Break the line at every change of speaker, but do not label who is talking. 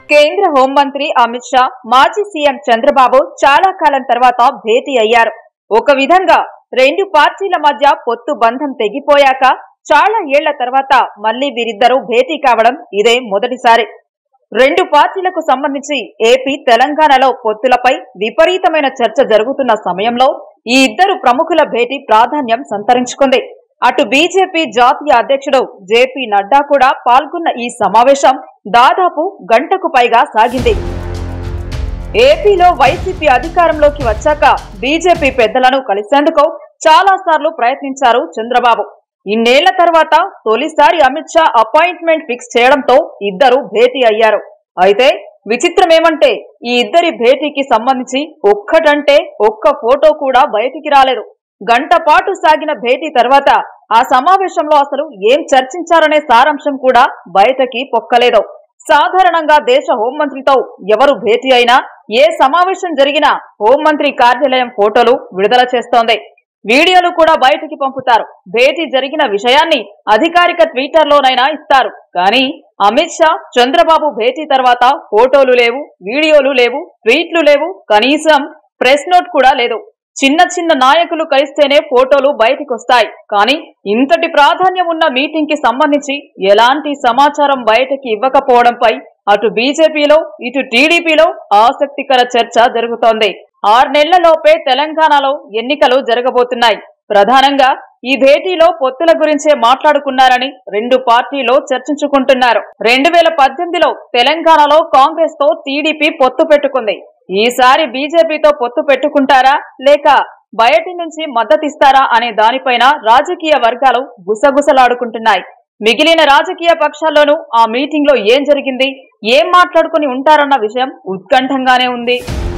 కేంద్ర హోంమంత్రి అమిత్ షా మాజీ సీఎం చంద్రబాబు చాలా కాలం తర్వాత భేటీ అయ్యారు ఒక విధంగా రెండు పార్టీల మధ్య పొత్తు బంధం తెగిపోయాక చాలా ఏళ్ల తర్వాత మళ్లీ వీరిద్దరూ భేటీ కావడం ఇదే మొదటిసారి రెండు పార్టీలకు సంబంధించి ఏపీ తెలంగాణలో పొత్తులపై విపరీతమైన చర్చ జరుగుతున్న సమయంలో ఈ ఇద్దరు ప్రముఖుల భేటీ ప్రాధాన్యం సంతరించుకుంది అటు బీజేపీ జాతీయ అధ్యక్షుడు జేపీ నడ్డా కూడా పాల్గొన్న ఈ సమావేశం దాదాపు గంటకు పైగా సాగింది ఏపీలో వైసీపీ అధికారంలోకి వచ్చాక బీజేపీ పెద్దలను కలిసేందుకు చాలా సార్లు ప్రయత్నించారు చంద్రబాబు ఇన్నేళ్ల తర్వాత తొలిసారి అమిత్ షా అపాయింట్మెంట్ ఫిక్స్ చేయడంతో ఇద్దరు భేటీ అయ్యారు అయితే విచిత్రమేమంటే ఈ ఇద్దరి భేటీకి సంబంధించి ఒక్కటంటే ఒక్క ఫోటో కూడా బయటికి రాలేదు గంట పాటు సాగిన భేటీ తర్వాత ఆ సమావేశంలో అసలు ఏం చర్చించారనే సారాంశం కూడా బయటకి పొక్కలేదు సాధారణంగా దేశ హోంమంత్రితో ఎవరు భేటీ అయినా ఏ సమావేశం జరిగినా హోంమంత్రి కార్యాలయం ఫోటోలు విడుదల చేస్తోంది వీడియోలు కూడా బయటికి పంపుతారు భేటీ జరిగిన విషయాన్ని అధికారిక ట్విట్టర్లోనైనా ఇస్తారు కానీ అమిత్ షా చంద్రబాబు భేటీ తర్వాత ఫోటోలు లేవు వీడియోలు లేవు ట్వీట్లు లేవు కనీసం ప్రెస్ నోట్ కూడా లేదు చిన్న చిన్న నాయకులు కలిస్తేనే ఫోటోలు బయటికొస్తాయి కానీ ఇంతటి ప్రాధాన్యం ఉన్న మీటింగ్ కి సంబంధించి ఎలాంటి సమాచారం బయటకి ఇవ్వకపోవడంపై అటు బీజేపీలో ఇటు టీడీపీలో ఆసక్తికర చర్చ జరుగుతోంది ఆరు నెలలలోపే తెలంగాణలో ఎన్నికలు జరగబోతున్నాయి ప్రధానంగా ఈ భేటీలో పొత్తుల గురించే మాట్లాడుకున్నారని రెండు పార్టీలో చర్చించుకుంటున్నారు రెండు వేల పద్దెనిమిదిలో తెలంగాణలో కాంగ్రెస్ తో టీడీపీ పొత్తు పెట్టుకుంది ఈసారి బీజేపీతో పొత్తు పెట్టుకుంటారా లేక బయటి నుంచి మద్దతిస్తారా అనే దానిపైన రాజకీయ వర్గాలు గుసగుసలాడుకుంటున్నాయి మిగిలిన రాజకీయ పక్షాల్లోనూ ఆ మీటింగ్ లో ఏం జరిగింది ఏం మాట్లాడుకుని ఉంటారన్న విషయం ఉత్కంఠంగానే ఉంది